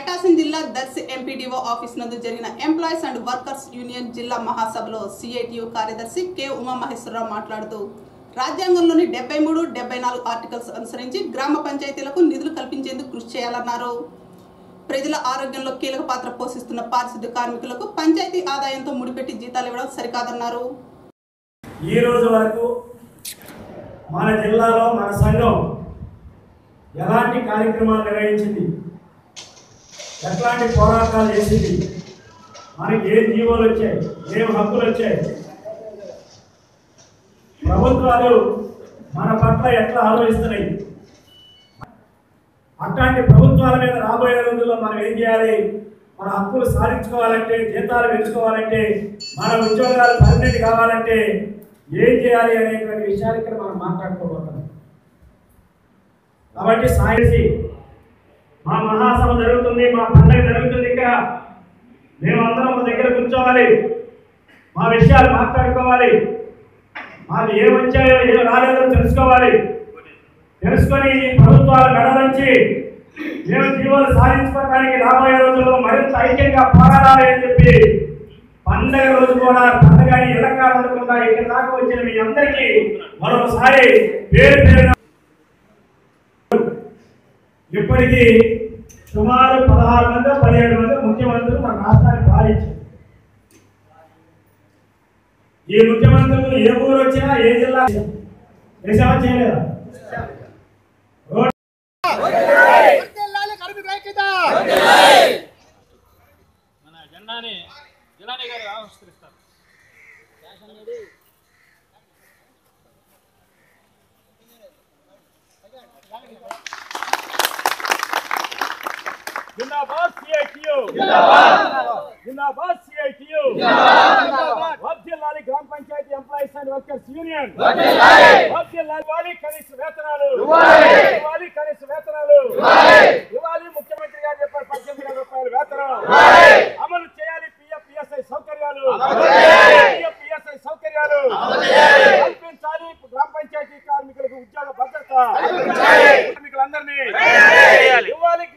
ప్రకాశం జిల్లా Darsi MPDO office నందు జరిగిన ఎంప్లాయీస్ అండ్ వర్కర్స్ యూనియన్ జిల్లా మహాసభలో సిఐటియు కార్యదర్శి కె ఉమామహేశ్వరరావు మాట్లాడుతూ రాజ్యాంగంలోని డెబ్బై మూడు డెబ్బై నాలుగు ఆర్టికల్స్ అనుసరించి గ్రామ పంచాయతీలకు నిధులు కల్పించేందుకు కృషి చేయాలన్నారు ప్రజల ఆరోగ్యంలో కీలక పాత్ర పోషిస్తున్న పారిశుద్ధ్య కార్మికులకు పంచాయతీ ఆదాయంతో ముడిపెట్టి జీతాలు ఇవ్వడం సరికాదన్నారు ఈ రోజు వరకు మన జిల్లాలో మన సంఘం ఎలాంటి కార్యక్రమాలు నిర్వహించింది ఎట్లాంటి పోరాటాలు చేసింది మనకి ఏం జీవోలు వచ్చాయి ఏం హక్కులు వచ్చాయి ప్రభుత్వాలు మన పట్ల ఎట్లా ఆలోచిస్తున్నాయి అట్లాంటి ప్రభుత్వాల మీద రాబోయే రోజుల్లో మనం ఏం చేయాలి మన హక్కులు సాధించుకోవాలంటే జీతాలు పెంచుకోవాలంటే మన ఉద్యోగాలు పర్మనెంట్ కావాలంటే ఏం చేయాలి అనేటువంటి విషయాలు ఇక్కడ మనం మాట్లాడుకోబోతున్నాం కాబట్టి సాయసి మా మహాసభ జరుగుతుంది మా పండుగ జరుగుతుంది ఇక్కడ మేమందరం ఒక దగ్గర కూర్చోవాలి మా విషయాలు మాట్లాడుకోవాలి మాకు ఏం వచ్చాయో ఏం రాలేదో తెలుసుకోవాలి తెలుసుకొని ఈ ప్రభుత్వాల మెడలంచి మేము జీవాలు సాధించుకోవడానికి రాబోయే రోజుల్లో మరింత ఐక్యంగా పోరాడాలి అని చెప్పి పండగ రోజు కూడా పండగ ఇళ్ళకాడకుండా ఇక్కడ దాకా వచ్చిన మీ అందరికీ మరొకసారి పేరు పేరున ఇప్పటికీ సుమారు పదహారు మంది పదిహేడు మంది ముఖ్యమంత్రులు మన రాష్ట్రాన్ని పాలించారు ఈ ముఖ్యమంత్రులు ఏ ఊరు వచ్చినా ఏ జిల్లా చేసామా చేయలేదా రోడ్ వర్ధిల్లాలి కార్మికుల ఐక్యత మన జెండాని జిలానీ గారు ఆవిష్కరిస్తారు జిందాబాద్ సిఐటియు జిందాబాద్ సిఐటియు వర్ధిల్లాలి గ్రామ panchayati employees and workers union వర్ధిల్లాలి కనీస వేతనాలు ఇవ్వాలి కనీస వేతనాలు ఇవ్వాలి ముఖ్యమంత్రి గారు చెప్పారు పద్దెనిమిది వేల రూపాయల వేతనం అమలు చేయాలి పిఎఫ్ పిఎస్ఐ సౌకర్యాలు పిఎఫ్ పిఎస్ఐ సౌకర్యాలు కల్పించాలి గ్రామ పంచాయతీ కార్మికులకు ఉద్యోగ భద్రత కార్మికులందరినీ ఇవ్వాలి